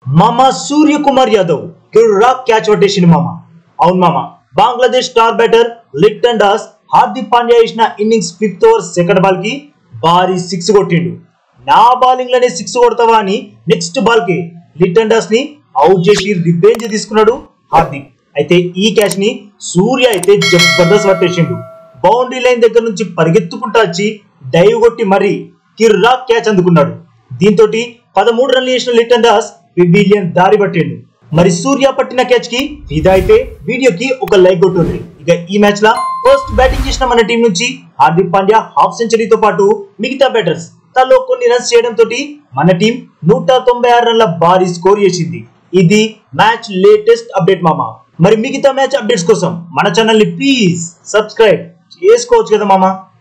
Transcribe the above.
మామ సూర్యకుమార్ యాదవ్ కిర్రాక్ క్యాచ్ పట్టేసిండు మామ అవును మామ బంగ్లాదేశ్ స్టార్ బ్యాటర్ లిప్టన్ దాస్ హార్దిక్ పాండ్యా వేసిన innings fifth over second ball కి భారీ సిక్స్ కొట్టిండు నా బౌలింగ్ లోనే సిక్స్ కొడతావా అని నెక్స్ట్ బాల్ కి లిప్టన్ దాస్ ని అవుట్ చేసి రివెంజ్ తీసుకున్నాడు హార్దిక్ అయితే ఈ క్యాచ్ ని సూర్య అయితే జబర్దస్త్ పట్టేసిండు బౌండరీ లైన్ దగ్గర నుంచి పరిగెత్తుకుంటా వచ్చి డైవ్ కొట్టి మరీ కిర్రాక్ క్యాచ్ అందుకున్నాడు దీంతో పదమూడు రన్లు చేసిన లిటన్ దాస్ పివిలియన్ దారి పట్టిండు మరి సూర్య పట్టిన క్యాచ్ కి ఫిదా అయితే వీడియోకి ఒక లైక్ కొట్టుంది ఇక ఈ మ్యాచ్ లా ఫస్ట్ బ్యాటింగ్ చేసిన మన టీం నుంచి హార్దిక్ పాండ్యా హాఫ్ సెంచరీతో పాటు మిగతా బ్యాటర్స్ తలో కొన్ని రన్స్ చేయడంతో మన టీం నూట తొంభై ఆరు రన్ల భారీ స్కోర్ చేసింది ఇది మ్యాచ్ లేటెస్ట్ అప్డేట్ మామ మరి మిగతా మ్యాచ్ అప్డేట్స్ కోసం మన ఛానల్ ని ప్లీజ్ సబ్స్క్రైబ్ చేసుకోవచ్చు కదా మామ